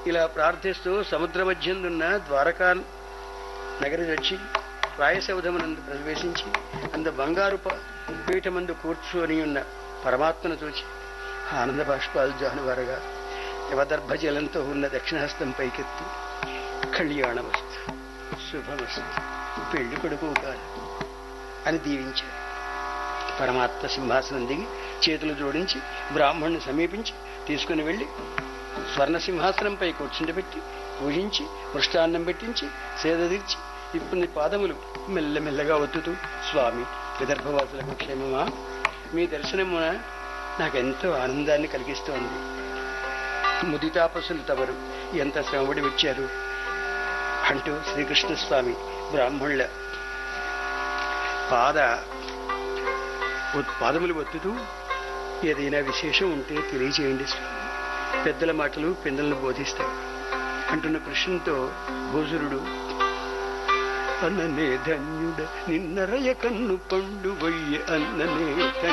ఇలా ప్రార్థిస్తూ సముద్ర మధ్యందున్న ద్వారకా నగరి వచ్చి రాయసౌధమునందు ప్రవేశించి అందు బంగారు ప- పీఠమందు కూర్చొని ఉన్న పరమాత్మను చూచి ఆనంద బాష్పాలు జానువారగా యవదర్భ జలంతో ఉన్న దక్షిణహస్తం పైకెత్తి కళ్యాణమస్తు శుభమస్తు పెళ్లి కొడుకు కాదు అని దీవించారు పరమాత్మ సింహాసనం దిగి చేతులు జోడించి బ్రాహ్మణ్ణి సమీపించి తీసుకుని వెళ్ళి స్వర్ణ సింహాసనంపై కూర్చుండబెట్టి పూజించి మృష్టాన్నం పెట్టించి సేద తీర్చి ఇప్పుడు పాదములు మెల్లమెల్లగా ఒత్తుతూ స్వామి విదర్భవాసులకు క్షేమమా మీ దర్శనమున నాకెంతో ఆనందాన్ని కలిగిస్తోంది ముదితాపసులు తమరు ఎంత శ్రమపడి వచ్చారు అంటూ శ్రీకృష్ణ స్వామి బ్రాహ్మణుల పాద పాదములు ఒత్తుతూ ఏదైనా విశేషం ఉంటే తెలియజేయండి స్వామి పెద్దల మాటలు పిల్లలను బోధిస్తాయి అంటున్న కృష్ణుతో భూసురుడు అన్ననే ధన్యుడ నిన్నరయ కన్ను పండు వయ్య అన్ననే ధన్యుడ